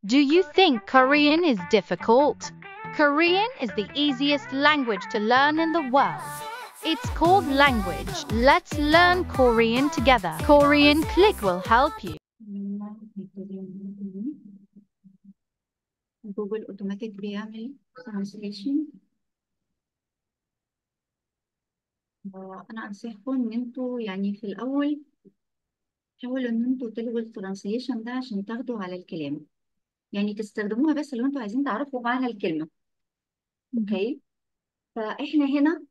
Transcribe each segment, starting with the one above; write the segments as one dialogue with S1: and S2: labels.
S1: Do you think Korean is difficult? Korean is the easiest language to learn in the world. It's called language. Let's learn Korean together. Korean Click will help you.
S2: جوجل اوتوماتيك بيعمل ترانسليشن انا انصحكم ان انتوا يعني في الاول حاولوا ان انتوا تلغوا الترانسليشن ده عشان تاخدوا على الكلام يعني تستخدموها بس لو انتوا عايزين تعرفوا معنى الكلمه اوكي فاحنا هنا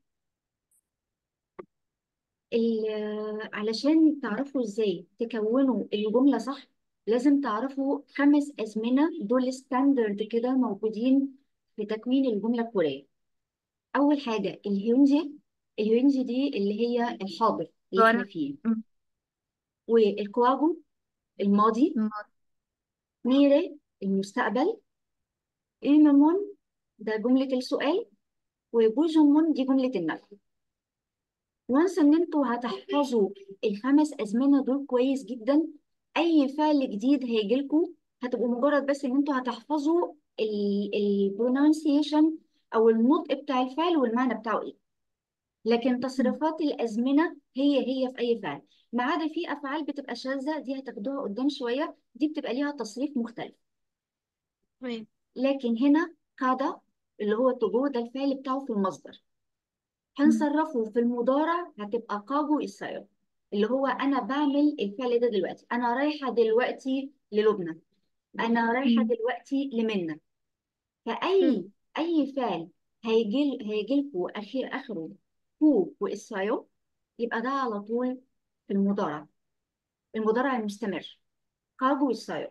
S2: ال- علشان تعرفوا ازاي تكونوا الجمله صح لازم تعرفوا خمس ازمنه دول ستاندرد كده موجودين في تكوين الجمله الكوريه اول حاجه الهيونجي الهيونجي دي اللي هي الحاضر اللي احنا
S3: وأنا
S2: فيه
S3: م-
S2: والكواجو الماضي
S3: م-
S2: ميري المستقبل إيمامون ده جملة السؤال وبوجومون دي جملة النفي وانس ان انتوا هتحفظوا الخمس ازمنة دول كويس جدا اي فعل جديد هيجيلكوا هتبقوا مجرد بس ان انتوا هتحفظوا البرونانسيشن او النطق بتاع الفعل والمعنى بتاعه ايه لكن
S3: م-
S2: تصريفات الازمنة هي هي في اي فعل ما عدا في افعال بتبقى شاذة دي هتاخدوها قدام شوية دي بتبقى ليها تصريف مختلف
S3: تمام
S2: لكن هنا قاعدة اللي هو تجو ده الفعل بتاعه في المصدر
S3: م-
S2: هنصرفه في المضارع هتبقى قابو السير اللي هو انا بعمل الفعل ده دلوقتي انا رايحه دلوقتي للبنى انا رايحه
S3: م-
S2: دلوقتي لمنى
S3: م.
S2: فاي اي فعل هيجي هيجيلكوا اخير اخره هو والسيو يبقى ده على طول في المضارع المضارع المستمر قابو السير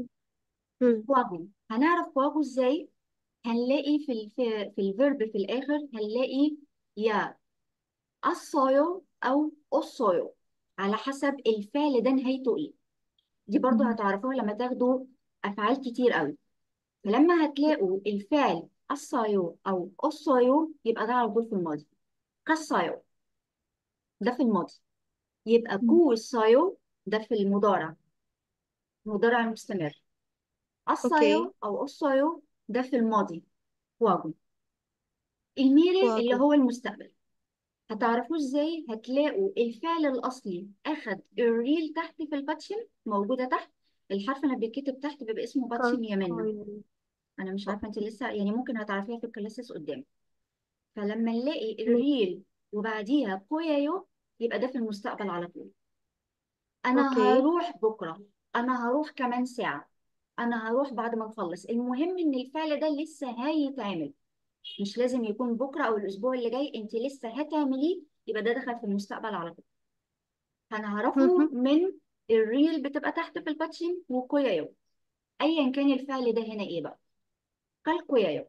S3: م.
S2: كواجو هنعرف كواجو ازاي هنلاقي في ال في, في الفيرب في الاخر هنلاقي يا الصايو او الصايو على حسب الفعل ده نهايته ايه دي برضو
S3: م.
S2: هتعرفوها لما تاخدوا افعال كتير قوي فلما هتلاقوا الفعل الصايو او الصايو يبقى ده على طول في الماضي كالصايو ده في الماضي يبقى
S3: م.
S2: كو الصايو ده في المضارع المضارع المستمر
S3: اوكي
S2: الصايو او الصايو ده في الماضي واجو الميري اللي
S3: واجو
S2: هو المستقبل هتعرفوه ازاي هتلاقوا الفعل الاصلي اخد الريل تحت في الباتشن موجوده تحت الحرف اللي بيتكتب تحت بيبقى اسمه باتشن يمنا
S3: كالكويل
S2: انا مش عارفه انت لسه يعني ممكن هتعرفيها في الكلاسيس قدام فلما نلاقي
S3: م.
S2: الريل وبعديها كويايو يبقى ده في المستقبل على طول انا
S3: اوكي
S2: هروح بكره انا هروح كمان ساعه انا هروح بعد ما نخلص المهم ان الفعل ده لسه هيتعمل مش لازم يكون بكره او الاسبوع اللي جاي انت لسه هتعمليه يبقى ده دخل في المستقبل على طول هنعرفه
S3: مهم.
S2: من الريل بتبقى تحت في الباتشين وكويايو ايا كان الفعل ده هنا ايه بقى كالكويايو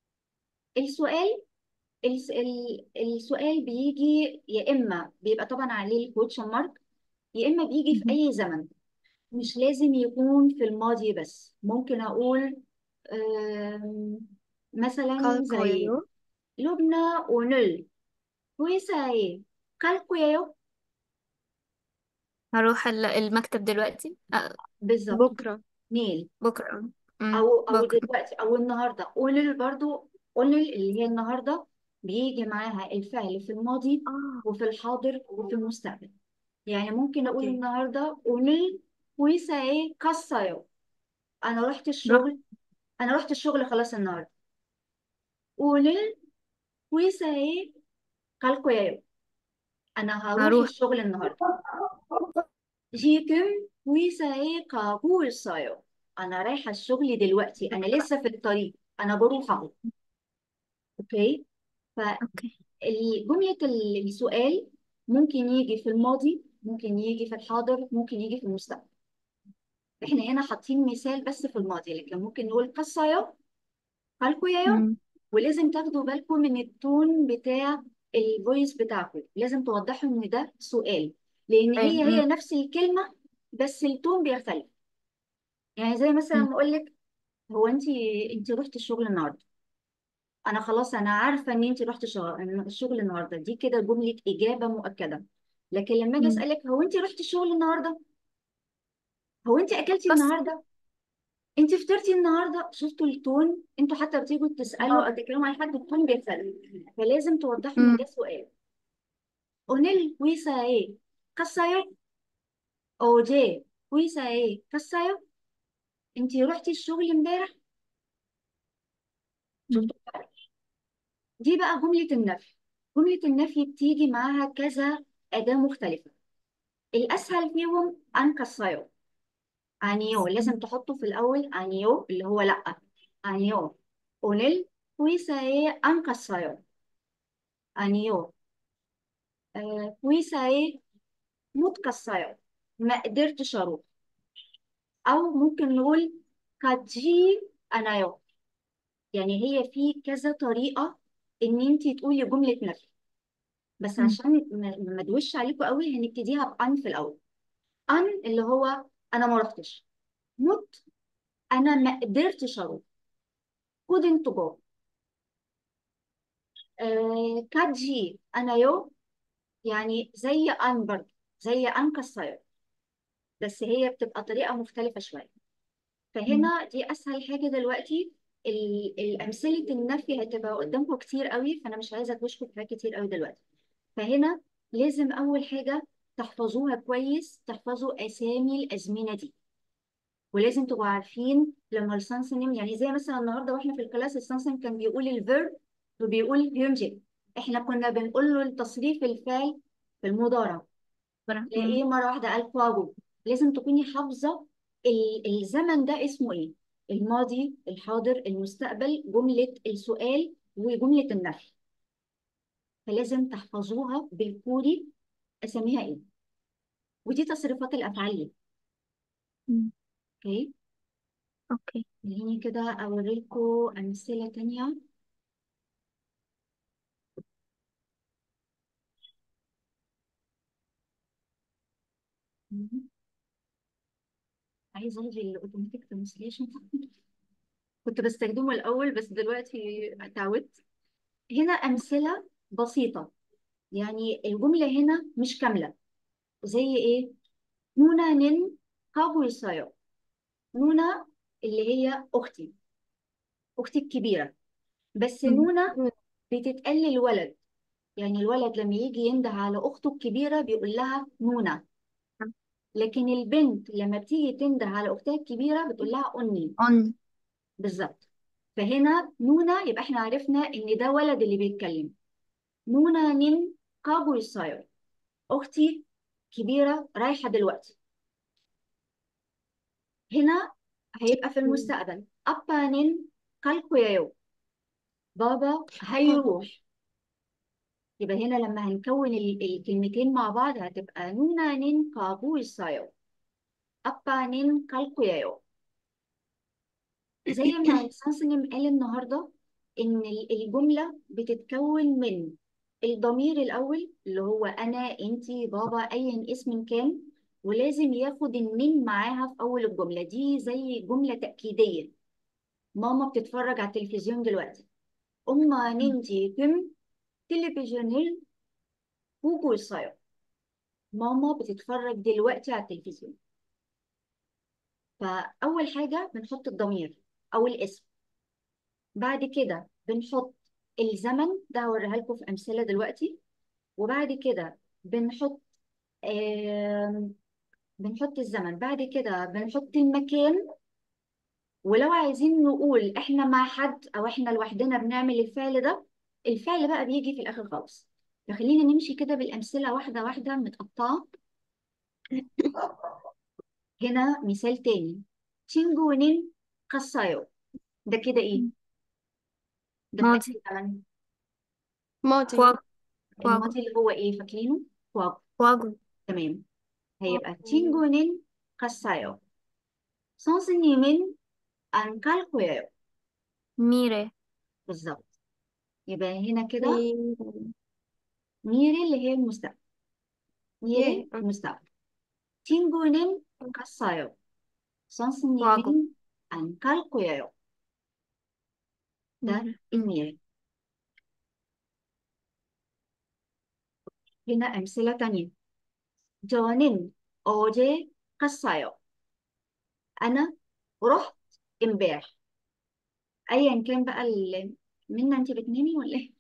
S2: السؤال الس- ال- السؤال بيجي يا اما بيبقى طبعا عليه الكوتشن مارك يا اما بيجي في
S3: مهم.
S2: اي زمن مش لازم يكون في الماضي بس ممكن اقول آم، مثلا زي
S3: كالكويل
S2: لبنى ونل ويساي كالكويايو
S3: هروح ال- المكتب دلوقتي أه
S2: بالظبط
S3: بكرة
S2: نيل
S3: بكرة م.
S2: او او
S3: بكرة
S2: دلوقتي او النهارده قولل برضو قولل اللي هي النهارده بيجي معاها الفعل في الماضي
S3: اه
S2: وفي الحاضر وفي المستقبل يعني ممكن اقول
S3: اوكي
S2: النهارده قولل ويساي كاسايو انا رحت
S3: رحت
S2: الشغل انا رحت الشغل خلاص النهارده قولل ويساي كالكويايو انا هروح
S3: هروح
S2: الشغل النهارده جيكم ويساي كابوسايو انا رايحه الشغل دلوقتي انا
S3: بكرة
S2: لسه في الطريق انا بروح اهو اوكي
S3: اوكي
S2: فجمله السؤال ممكن يجي في الماضي ممكن يجي في الحاضر ممكن يجي في المستقبل احنا هنا حاطين مثال بس في الماضي لكن ممكن نقول قصايو كالكويايو
S3: م.
S2: ولازم تاخدوا بالكم من التون بتاع الفويس بتاعكم لازم توضحوا ان ده سؤال لان
S3: أي.
S2: هي هي
S3: م.
S2: نفس الكلمه بس التون بيختلف يعني زي مثلا
S3: م.
S2: نقول لك هو انت انت رحتي الشغل النهارده انا خلاص انا عارفه ان انت رحتي الشغل الشغل النهارده دي كده جمله اجابه مؤكده لكن لما اجي
S3: م.
S2: اسالك هو انت رحتي الشغل النهارده هو انت اكلتي
S3: بس
S2: النهارده انت فطرتي النهارده شفتوا التون انتوا حتى بتيجوا تسالوا او
S3: اه
S2: تتكلموا عن حد التون بيتسال فلازم توضحوا ان
S3: أمم.
S2: ده سؤال 오늘 회사에 갔어요? 어제 회사에 갔어요? انت رحتي الشغل امبارح
S3: أمم.
S2: شفتوا الفرق؟ دي بقى جمله النفي جمله النفي بتيجي معاها كذا اداه مختلفه الاسهل فيهم ان 갔어요 아니요 لازم تحطه في الاول 아니요 اللي هو لا 아니요 오늘 회사에 안 갔어요 아니요 آه، 회사에 못 갔어요 ما قدرتش اروح او ممكن نقول 가지 않아요 يعني هي في كذا طريقه ان انت تقولي جمله نفي بس
S3: أمم.
S2: عشان ما ما ادوش عليكم قوي هنبتديها بان في الاول ان اللي هو انا ما رحتش موت انا ما قدرتش اروح couldn't go آه كاجي انا يو يعني زي ان برضه زي ان كسايو بس هي بتبقى طريقه مختلفه شويه
S3: أمم.
S2: فهنا دي اسهل حاجه دلوقتي ال- الامثله النفي هتبقى قدامكم كتير قوي فانا مش عايزه ادوشكم في حاجات كتير قوي دلوقتي فهنا لازم اول حاجه تحفظوها كويس تحفظوا اسامي الازمنه دي ولازم تبقوا عارفين لما السانسونيم يعني زي مثلا النهارده واحنا في الكلاس السانسون كان بيقول الفيرب وبيقول ينجب احنا كنا بنقول له التصريف الفعل في المضارع
S3: برا.
S2: تلاقيه
S3: أمم.
S2: مره واحده قال كواجو لازم تكوني حافظه ال- الزمن ده اسمه ايه الماضي الحاضر المستقبل جمله السؤال وجمله النفي فلازم تحفظوها بالكوري اساميها ايه ودي تصريفات الافعال دي
S3: أمم.
S2: اوكي
S3: اوكي
S2: خليني كده اوريلكم امثله تانية مهم. عايزه الغي الاوتوماتيك ترانسليشن كنت بستخدمه الاول بس دلوقتي اتعودت هنا امثله بسيطه يعني الجمله هنا مش كامله زي ايه نونا 하고 있어요 نونا اللي هي اختي اختي الكبيره بس
S3: أمم.
S2: نونا بتتقال للولد يعني الولد لما يجي ينده على اخته الكبيره بيقول لها نونا لكن البنت لما بتيجي تنده على اختها الكبيره بتقول لها أني
S3: أن
S2: بالظبط فهنا نونا يبقى احنا عرفنا ان ده ولد اللي بيتكلم نونا نين كابو يساير اختي كبيره رايحه دلوقتي هنا هيبقى في المستقبل ابا نين كالكويايو بابا هيروح يبقى هنا لما هنكون ال- الكلمتين مع بعض هتبقى نونا نين كابو يساير ابا نين كالكويايو زي ما سانسنجم قال النهارده ان ال- الجمله بتتكون من الضمير الاول اللي هو انا انتي بابا ايا اسم كان ولازم ياخد النين معاها في اول الجمله دي زي جمله تاكيديه ماما بتتفرج على التلفزيون دلوقتي 엄마 는 지금 تلفزيون을 보고 있어요 ماما بتتفرج دلوقتي على التلفزيون فاول حاجه بنحط الضمير او الاسم بعد كده بنحط الزمن ده هوريها لكم في امثله دلوقتي وبعد كده بنحط آم، بنحط الزمن بعد كده بنحط المكان ولو عايزين نقول احنا مع حد او احنا لوحدنا بنعمل الفعل ده الفعل بقى بيجي في الاخر خالص فخلينا نمشي كده بالامثله واحده واحده متقطعه هنا مثال تاني 친구는 갔어요 ده كده ايه ده في
S3: ماضي
S2: أي زمن
S4: ماضي
S3: كواجو كواجو
S2: الماضي اللي هو ايه فاكرينه واو
S3: كواجو
S2: تمام هيبقى 친구는 갔어요 선생님은 안 갈 거예요
S3: ميري
S2: بالظبط يبقى هنا كده
S4: ميري
S2: ميري اللي هي المستقبل ميري
S4: يه
S2: المستقبل 친구는 갔어요
S3: كواجو
S2: 선생님은 안 갈 거예요 ده
S3: ميري
S2: الميري هنا أمثلة تانية 저는 어제 갔어요 أنا رحت امبارح ايا كان بقى ال... منا انت بتنامي ولا ايه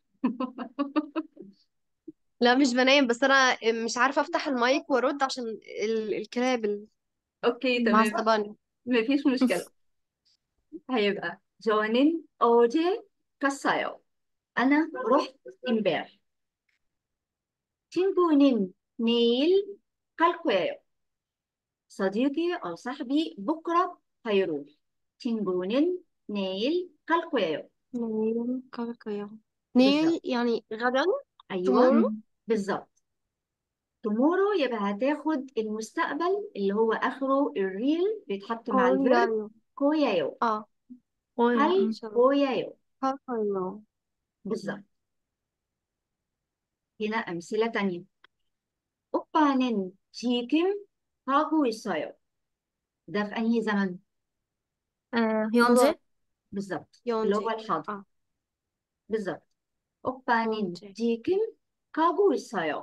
S4: لا مش بنام بس انا مش عارفه افتح المايك وارد عشان ال... الكلاب ال-
S2: اوكي تمام
S4: معصباني
S2: مفيش مشكلة هيبقى جونين اوجي كاسايو انا رحت امبارح 친구는 내일 갈 거예요. صديقي أو صاحبي بكرة هيروح. 친구는 내일 갈 거예요.
S4: نيل كاكايو
S2: بالظبط.
S4: نيل يعني غدا
S2: أيوة
S4: tomorrow
S2: بالظبط. tomorrow يبقى هتاخد المستقبل اللي هو آخره الريل بيتحط مع الفيرب
S4: كويايو
S2: 고야요.
S4: اه
S3: قوي
S2: هل
S3: 음.
S4: ان شاء الله
S2: 고야요.
S4: كاكايو
S2: بالظبط. هنا أمثلة تانية. 오빠는 지금 하고 있어요. ده في أنهي زمن؟
S3: 에, 현재
S2: بالظبط اللي هو
S4: يونجي
S2: الحاضر
S4: اه
S2: بالظبط 오빠는
S4: يونجي
S2: 지금 가고 있어요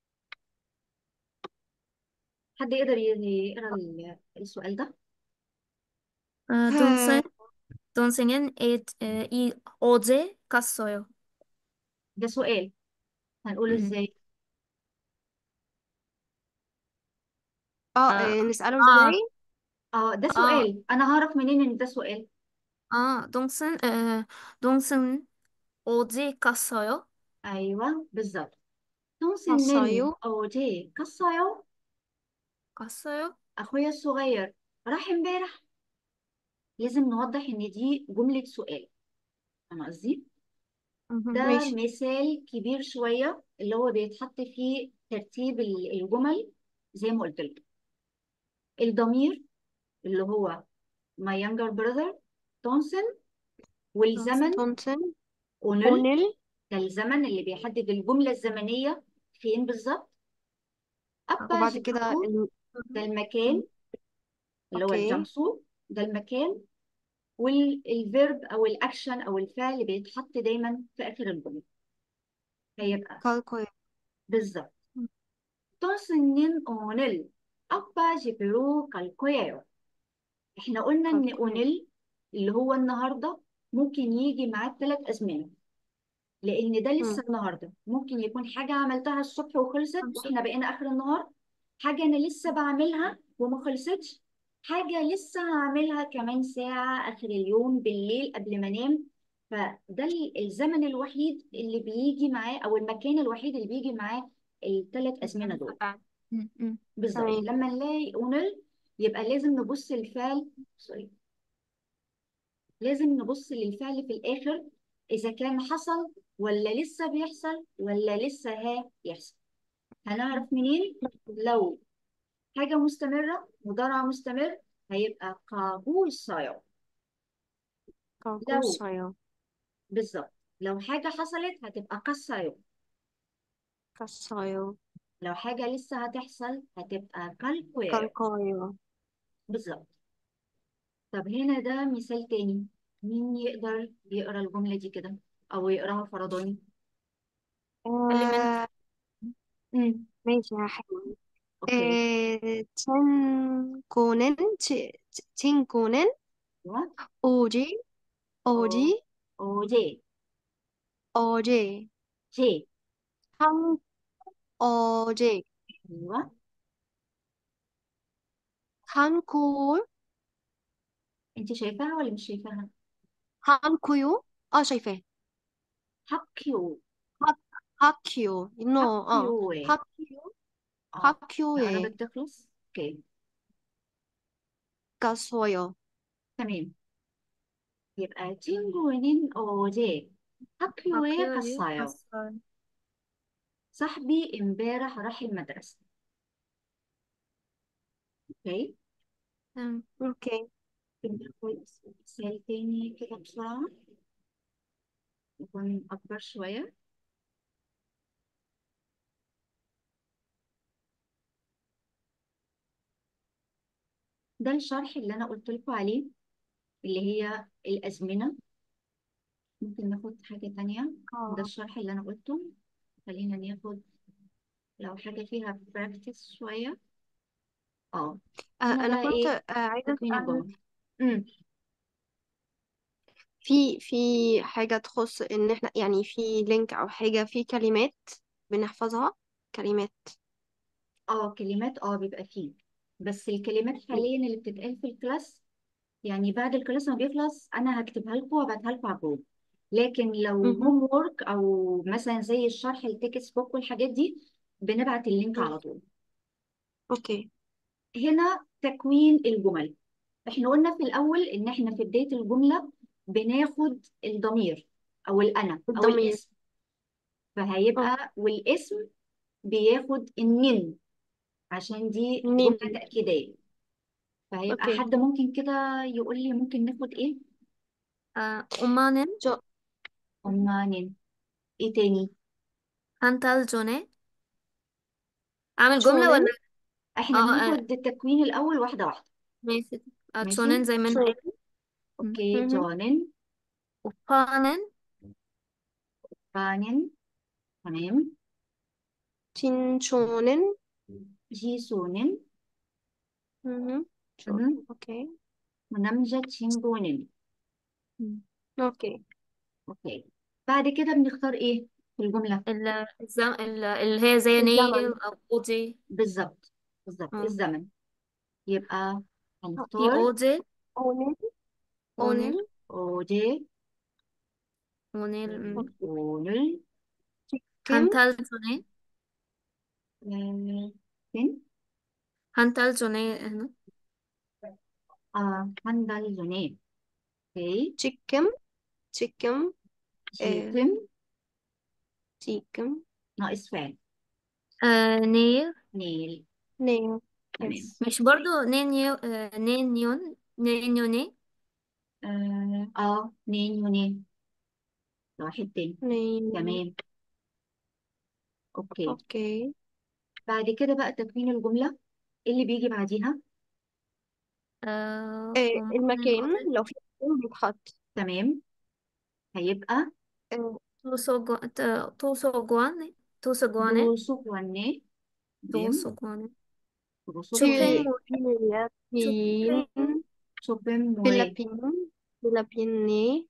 S2: حد يقدر ي- يقرا ال- السؤال ده
S3: 아, 동생 동생은 이, 에, 이 어제 갔어요.
S2: ده سؤال هنقوله
S3: 음.
S2: ازاي
S4: اه
S3: 아,
S4: إيه، نسأله
S3: 아,
S4: ازاي
S2: اه ده
S3: 아,
S2: سؤال انا هعرف منين ان ده سؤال
S3: 아, 동생 에, 동생 어제 갔어요?
S2: ايوه بالظبط 동생은
S4: 갔어요
S2: 어제 갔어요
S3: 갔어요?
S2: اخويا الصغير راح امبارح لازم نوضح ان دي جملة سؤال انا قصدي
S3: مهم.
S2: ده
S4: ماشي
S2: مثال كبير شوية اللي هو بيتحط فيه ترتيب ال- الجمل زي ما قلت لكم الضمير اللي هو my younger brother تونسن والزمن
S4: تونسن
S2: اونل
S4: اونيل
S2: ده الزمن اللي بيحدد الجملة الزمنية فين بالظبط أبا
S4: وبعد كده
S2: جيبو
S4: ال...
S2: ده المكان اللي هو
S4: اوكي
S2: الجامسو ده المكان والفيرب أو الأكشن أو الفعل بيتحط دايما في آخر الجملة هيبقى
S4: كالكوي
S2: بالظبط تونسنين اونل أبا جيبرو كالكويايو احنا قلنا ان
S4: كالكوي
S2: اونيل اللي هو النهارده ممكن يجي معاه ثلاث ازمنه لان ده لسه
S4: مم.
S2: النهارده ممكن يكون حاجه عملتها الصبح وخلصت واحنا بقينا اخر النهار حاجه انا لسه بعملها وما خلصتش حاجه لسه هعملها كمان ساعه اخر اليوم بالليل قبل ما انام فده ال- الزمن الوحيد اللي بيجي معاه او المكان الوحيد اللي بيجي معاه الثلاث ازمنه دول
S3: 음, 음.
S2: بالظبط
S4: تمام
S2: لما نلاقي اونيل يبقى لازم نبص للفعل سوري لازم نبص للفعل في الآخر إذا كان حصل ولا لسه بيحصل ولا لسه هيحصل هنعرف منين لو حاجة مستمرة مضارع مستمر هيبقى قابول صايع
S4: كالكوي
S2: لو
S4: صايو
S2: بالظبط لو حاجة حصلت هتبقى قصايو
S4: كالصايو
S2: لو حاجة لسه هتحصل هتبقى كالكوير
S4: كالكويو
S2: بالظبط طب هنا ده مثال تاني مين يقدر يقرا الجملة دي كده أو يقراها فرداني
S3: كلمة
S4: آه
S2: امم
S4: ماشي هحاول
S2: اوكي
S4: آه تنكونن ت- تنكونن
S2: ايوه
S4: 오지
S2: 어,
S4: 어디
S2: 어제
S4: 어제
S2: 제
S4: 한 어제
S2: ايوه
S4: 한콜
S2: انت شايفاها ولا مش شايفاها
S4: 한쿠요 아 شايفاه
S2: 학교
S4: 학 학교 no اه
S2: 학교에
S4: 학교
S2: اه
S4: 학교에
S2: قربت تخلص اوكي
S4: 갔어요
S2: تمام يبقى 친구는 어제 학교에
S3: 학교에
S2: 갔어요
S3: 갔어요.
S2: صاحبي امبارح راح المدرسة اوكي
S3: 음,
S4: اوكي
S2: بناخد مثال تاني كده بسرعة يكون أكبر شوية ده الشرح اللي أنا قلت لكم عليه اللي هي الأزمنة ممكن ناخد حاجة تانية ده
S4: اه
S2: الشرح اللي أنا قلته خلينا ناخد لو حاجة فيها براكتس شوية اه
S4: آه،
S2: هنا
S4: انا
S2: بقى
S4: كنت
S2: إيه
S4: آه، عايزة
S2: تكوين
S4: اسأل
S2: الجمل امم
S4: في في حاجة تخص ان احنا يعني في لينك او حاجة في كلمات بنحفظها كلمات
S2: اه كلمات اه بيبقى فيه بس الكلمات حاليا اللي بتتقال في الكلاس يعني بعد الكلاس ما بيخلص انا هكتبها لكم وابعتها لكم على الجروب لكن لو
S4: مهم.
S2: هوم وورك او مثلا زي الشرح التكست بوك والحاجات دي بنبعت اللينك على طول
S4: اوكي
S2: هنا تكوين الجمل احنا قلنا في الاول ان احنا في بداية الجملة بناخد الضمير او الانا او
S4: الضمير
S2: الاسم
S4: اه
S2: فهيبقى والاسم بياخد النن عشان دي
S4: نين
S2: جملة تأكيدية فهيبقى
S4: اوكي
S2: حد ممكن كده يقول لي ممكن ناخد ايه
S3: 아, 엄마는
S4: جو
S2: هما نن ايه تاني
S3: 한 달 전에 أعمل جملة
S4: شونن
S3: ولا
S2: احنا
S3: اه آه،
S2: بناخد التكوين الاول واحدة واحدة
S3: ماشي 아,
S2: ماشي
S3: 저는 زي ما
S4: شونن
S3: نقول
S2: اوكي
S4: مهم.
S2: جونن
S3: 오빠는
S2: بانن تمام
S4: تين شونن
S2: جيسونن
S4: مهم.
S2: مهم.
S4: شونن اوكي
S2: ونمجة تشينجونن
S4: اوكي
S2: اوكي بعد كده بنختار ايه في الجملة
S3: ال- الزم... ال- اللي هي زي
S4: الزمن
S3: نيل أو أوجي
S2: بالظبط بالظبط
S3: اه
S2: الزمن يبقى
S3: في
S2: هنختار
S3: أوجي
S4: اونن
S3: 오늘
S4: اونن
S2: 오제
S3: 오늘 음,
S2: 오늘
S4: 지금
S3: 한 달 전에
S2: 음, 된?
S3: 한 달 전에는
S2: 아, 한 달 전에 오케이
S4: 지금 지금 에
S2: 지금
S4: 지금
S2: ناقص فعل
S3: 아, 내일
S2: 내일
S4: 내일
S2: تمام
S4: yes
S3: مش برضو 내년 아, 내년 내년에
S2: اه آه، 내년에 ده واحد تاني
S4: 내일
S2: تمام اوكي
S4: اوكي
S2: بعد كده بقى تكوين الجملة ايه اللي بيجي بعديها
S3: 아,
S4: آه
S3: 엄마는
S4: المكان
S3: 어제
S4: لو في مكان بيتحط
S2: تمام هيبقى
S4: آه
S3: 도서관 아, 도서관에 도서관에
S2: 도서관에 تمام
S3: 도서관에
S2: 도서관에
S3: 쇼핑몰
S4: 필리핀
S3: 쇼핑
S2: 쇼핑몰에
S4: 필리핀 필리핀이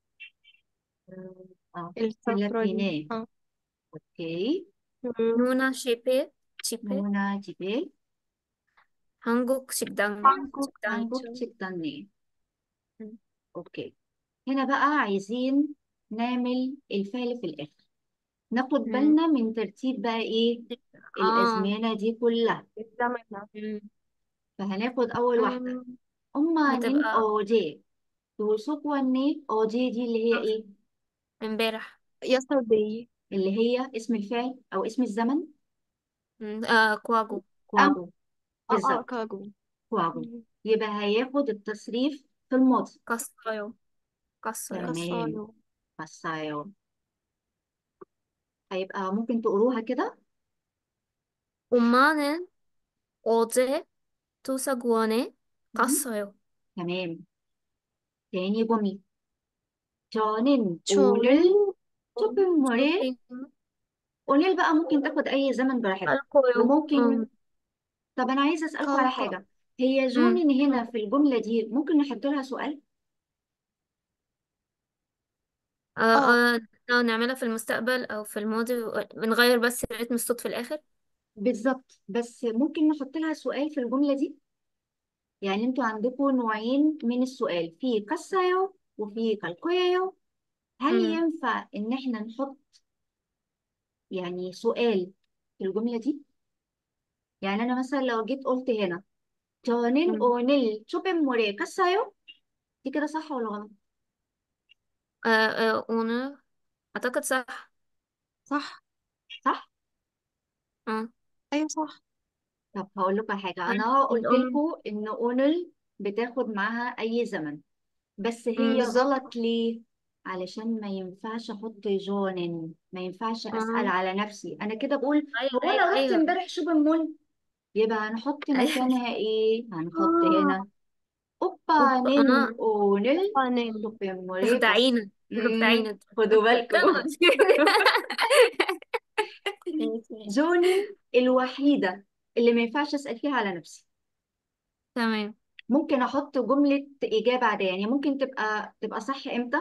S2: اه
S4: السفرة
S2: 필리핀에
S4: اه
S2: 오케이
S4: 음,
S3: 누나 집에 집에
S2: 누나 집에
S3: 한국 식당
S4: 한국
S3: 식당
S2: 한국
S3: 있죠
S2: 식당에
S3: 음.
S2: اوكي هنا بقى عايزين نعمل الفعل في الآخر ناخد
S3: 음.
S2: بالنا من ترتيب بقى ايه
S3: 아,
S2: الأزمنة دي كلها
S4: الزمن
S3: 음.
S2: فهناخد أول واحدة
S4: 음,
S2: 엄마는
S3: هتبقى
S2: 어제 도서관에 어제 دي اللي هي
S3: 아,
S2: ايه
S3: امبارح
S4: yesterday
S2: اللي هي اسم الفعل أو اسم الزمن
S3: 음, 아, 과거
S4: أم
S2: كواغو
S4: اه اه
S2: بالظبط
S4: كاغو
S2: كواغو
S4: 음,
S2: يبقى هياخد التصريف في الماضي
S3: 갔어요 갔어요
S2: تمام
S4: 갔어요
S2: بصايو هيبقى ممكن تقروها كده
S3: 엄마는 어제 도서관에
S2: مهم.
S3: 갔어요
S2: تمام تاني جملة 저는 오늘
S4: 저는
S2: 쇼핑몰에
S3: 쇼핑
S2: 오늘 بقى ممكن تاخد أي زمن براحتك
S3: 갈 거요
S2: وممكن
S3: 음,
S2: طب أنا عايزة أسألكم على
S4: 갈까
S2: حاجة هي
S3: 음,
S2: جونن هنا
S3: 음.
S2: في الجملة دي ممكن نحط لها سؤال
S3: 아,
S4: اه
S3: 아, لو نعملها في المستقبل أو في الماضي بنغير بس رتم الصوت في الآخر
S2: بالظبط بس ممكن نحط لها سؤال في الجملة دي يعني انتوا عندكم نوعين من السؤال في قصايو وفي كالكويو هل
S3: 음,
S2: ينفع ان احنا نحط يعني سؤال في الجملة دي يعني انا مثلا لو جيت قلت هنا 저는
S3: 음.
S2: 오늘 쇼핑몰에 갔어요 دي كده صح ولا غلط
S3: 아, 아, 오늘 أعتقد صح
S4: صح
S2: صح
S3: اه
S4: ايوه صح
S2: طب هقول لكم على حاجة
S3: يعني
S2: انا قلت
S3: الأم
S2: لكم ان اونل بتاخد معاها اي زمن بس هي
S3: م،
S4: بالظبط
S2: غلط ليه علشان ما ينفعش احط جونن ما ينفعش اسأل
S3: اه
S2: على نفسي انا كده بقول
S3: أيوه
S2: هو
S3: أيوه
S2: انا رحت
S3: أيوه
S2: امبارح شوبينج يبقى هنحط
S3: أيوه
S2: مكانها ايه هنحط
S4: اه
S2: هنا
S3: أوبا
S2: 오빠는
S3: اه
S2: 오늘
S4: فنان
S2: 쇼핑몰에 갔어
S3: تخدعينا
S2: مم،
S3: تخدعينا
S2: خدوا بالكم
S3: تمام ماشي ماشي
S2: جونن الوحيدة اللي ما ينفعش أسأل فيها على نفسي
S3: تمام
S2: ممكن أحط جملة إجابة عادية يعني ممكن تبقى تبقى صح إمتى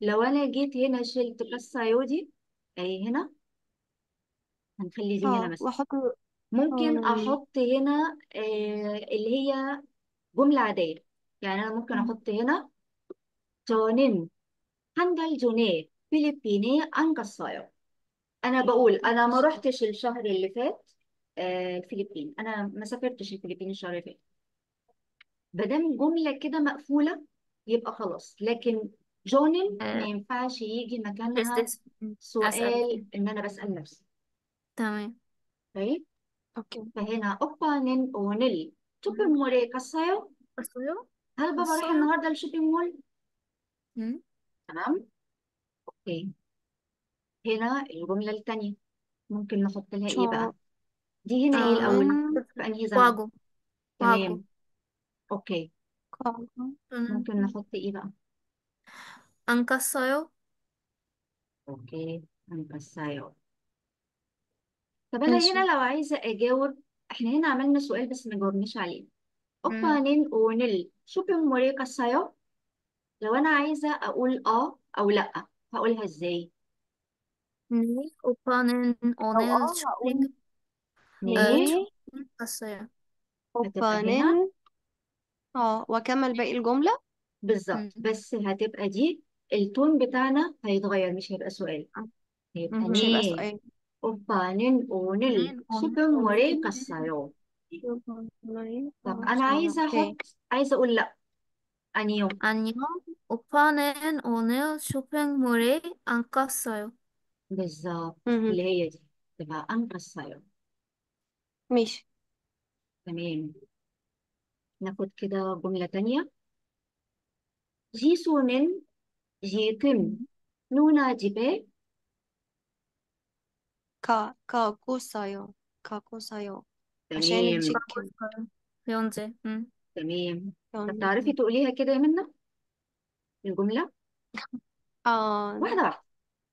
S2: لو انا جيت هنا شلت كالسايو دي اهي هنا هنخلي دي هنا
S4: اه
S2: مثلا
S4: واحط
S2: ممكن
S4: اه
S2: احط هنا آه اللي هي جملة عادية يعني انا ممكن احط هنا 저는 한 달 전에 필리핀에 안 갔어요. انا بقول انا ما رحتش الشهر اللي فات آه الفلبين انا ما سافرتش الفلبين الشهر اللي فات مادام جملة كده مقفولة يبقى خلاص لكن جونن ما
S3: آه،
S2: ينفعش يجي
S3: بس
S2: مكانها
S3: this أسأل
S2: سؤال ان انا بسأل نفسي
S3: تمام
S2: طيب
S4: اوكي
S2: فهنا 오빠는 오늘 쇼핑몰에 갔어요?
S3: قصير
S2: هل بابا راح
S3: قصير
S2: النهارده الشوبينج مول؟
S3: مم.
S2: تمام؟ اوكي هنا الجملة التانية ممكن نحط لها ايه بقى؟
S4: 저
S2: دي هنا ايه الأول؟
S4: 저는
S2: في أنهي زمن؟
S3: واجو واجو
S2: تمام اوكي
S4: 가고
S2: ممكن
S3: 저는
S2: نحط ايه بقى؟
S3: 안 갔어요
S2: اوكي هنكسايو طب انا
S4: ماشي
S2: هنا لو عايزة اجاوب احنا هنا عملنا سؤال بس ما جاوبناش عليه
S3: مم.
S2: 오빠는 오늘 쇼핑몰에 갔어요? لو انا عايزة اقول اه او لا هقولها ازاي؟
S3: 네 오빠는
S4: أو
S3: 오늘
S4: اه
S3: 쇼핑
S4: هقول
S3: 어,
S2: 네
S3: 쇼핑 갔어요
S2: هتبقى هنا
S4: 오빠는 اه واكمل باقي الجملة
S2: بالظبط
S3: مم.
S2: بس هتبقى دي التون بتاعنا هيتغير مش هيبقى سؤال هيبقى
S4: مش هيبقى
S2: 네
S4: سؤال
S2: 오빠는 오늘
S3: 오늘
S2: 쇼핑몰에
S3: 오늘
S2: 갔어요
S4: 오늘
S2: طب
S4: 어,
S2: انا
S4: 저요
S2: عايزة
S4: اوكي
S2: احط عايزة اقول لا انيو
S3: 안녕 오빠는 오늘 쇼핑몰에 안 갔어요
S2: بالظبط
S4: مهم.
S2: اللي هي دي تبقى 안 갔어요
S4: ماشي
S2: تمام ناخد كده جملة تانية 지수는 지금 누나 집에
S4: 가 가고 있어요 가고 있어요 عشان
S2: تمام
S4: التشيكن
S3: 현재 응
S2: تمام طب
S4: يعني
S2: تعرفي تقوليها كده يا منى الجملة
S4: 아
S2: واحدة واحدة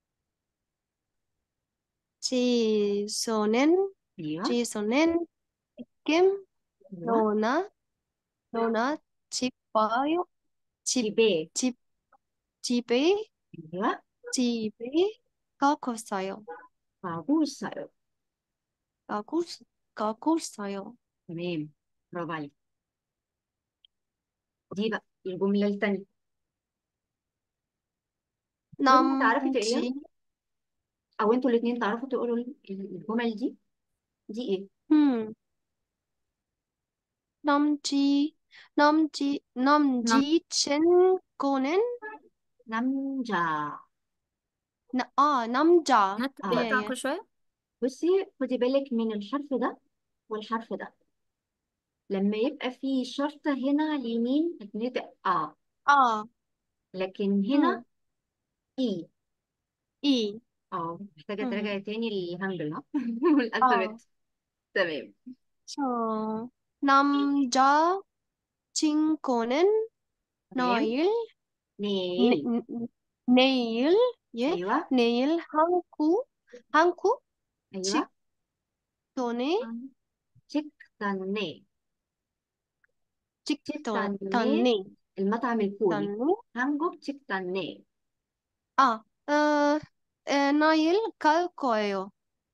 S4: 지소는
S2: ايوه
S4: 지소는 지금
S2: ايوه
S4: 너나 너나 집 봐요 집
S2: 집에
S4: 집 집에
S2: ايوه
S4: 집에 가고 있어요
S2: 가고 있어요
S4: 가고 있- 가고 있어요
S2: تمام برافو عليك دي بقى الجملة التانية منى تعرفي تقريها
S4: 남지
S2: او انتوا الاتنين تعرفوا تقولوا ال- الجمل دي دي ايه
S4: 음 남지 남지
S3: 남
S4: 남지 친구는
S2: 남자
S4: 나, 아 남자
S3: 나
S2: اه
S4: 예, 예.
S3: تاكل شوية
S2: بصي خدي بالك من الحرف ده والحرف ده لما يبقى في شرطة هنا على اليمين هتنطق اه
S4: 아
S2: لكن هنا
S4: 음,
S2: اي
S4: 이
S2: اه محتاجة
S4: 음,
S2: تراجعي تاني الهانجل ها
S4: 아
S2: والالفابت تمام
S4: 저 남자 친구는
S2: تمام
S4: 내일 네,
S2: نيل
S4: 네- 내일 예
S2: ايوه
S4: 내일 한국 한국
S2: ايوه
S4: 직전에
S2: تشيكتاني
S4: 직전
S2: تشيكتاني
S4: 단네
S2: المطعم الكوري
S4: 단네
S2: 한국 تشيكتاني
S4: 아 어, 에, 내일 갈 거예요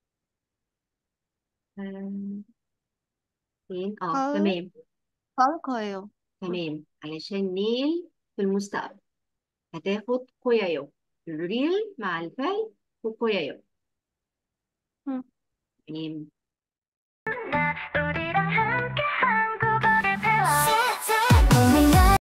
S2: آم، فين اه
S4: 갈,
S2: تمام
S4: 갈 거예요
S2: تمام علشان نيل في المستقبل هتاخد كويايو الريل مع الفعل وكويايو
S4: 음.
S2: تمام